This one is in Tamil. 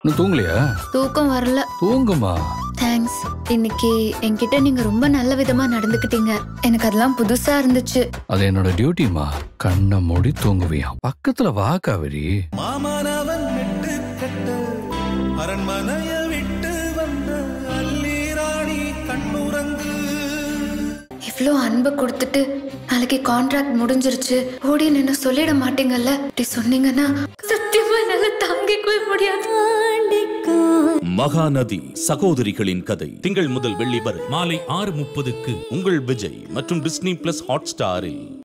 இன்னும் தூங்கலையா தூக்கம் வரல தூங்குமா தேங்க்ஸ் இன்னைக்கு என்கிட்ட நீங்க ரொம்ப நல்ல விதமா நடந்துக்கிட்டீங்க எனக்கு அதெல்லாம் புதுசா இருந்துச்சு அது என்னோட டியூட்டிமா கண்ணை மூடி தூங்குவியாம் பக்கத்துல வா காவேரி மாமனவன் விட்டு கட்ட அரண்மனைய விட்டு வந்த அல்லீராணி கண்ணுறங்கு இவ்ளோ அன்பு கொடுத்துட்டு நாளைக்கு கான்ட்ராக்ட் முடிஞ்சிருச்சு ஓடி நின்னு சொல்லிட மாட்டீங்கல்ல இப்படி சொன்னீங்கன்னா சத்தியமா என்னால தாங்கிக்கவே முடியாது மகாநதி சகோதரிகளின் கதை திங்கள் முதல் வெள்ளி வரை மாலை ஆறு முப்பதுக்கு உங்கள் விஜய் மற்றும் டிஸ்னி பிளஸ் ஹாட் ஸ்டாரில்